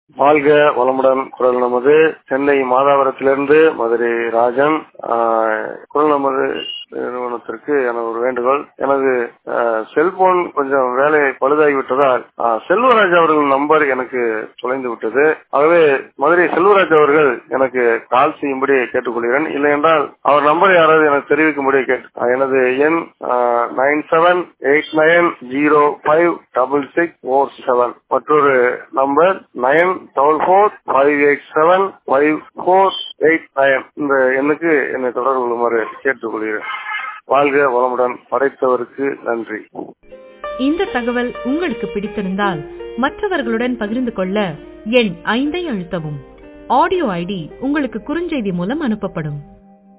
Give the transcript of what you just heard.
வாழ்க வளமுடன் குரல் நமது சென்னை மாதாவரத்திலிருந்து மதுரை ராஜன் ஆஹ், குரல் நமது நிறுவனத்திற்கு எனது ஒரு வேண்டுகோள் எனது ஆஹ், செல்போன் கொஞ்சம் வேலை பழுதாகி விட்டதால் ஆஹ், செல்வராஜ் அவர்கள் நம்பர் எனக்கு தொலைந்து விட்டது ஆகவே மதுரை செல்வராஜ் அவர்கள் எனக்கு கால் செய்யும்படி கேட்டுக்கொள்கிறேன் இல்லை என்றால் அவர் நம்பரை யாராவது எனக்கு தெரிவிக்கும்படி கேட்டு ஆஹ், எனது எண் nine seven eight nine zero five double six four seven மற்றொரு number nine double four five eight seven five four eight nine இந்த எண்ணுக்கு என்னை தொடர்பு கொள்ளுமாறு கேட்டுக்கொள்கிறேன் வாழ்க வளமுடன் படைத்தவருக்கு நன்றி இந்த தகவல் உங்களுக்கு பிடித்திருந்தால் மற்றவர்களுடன் பகிர்ந்து கொள்ள எண் ஐந்தை அழுத்தவும் ஆடியோ ஐடி உங்களுக்கு குறுஞ்செய்தி மூலம் அனுப்பப்படும்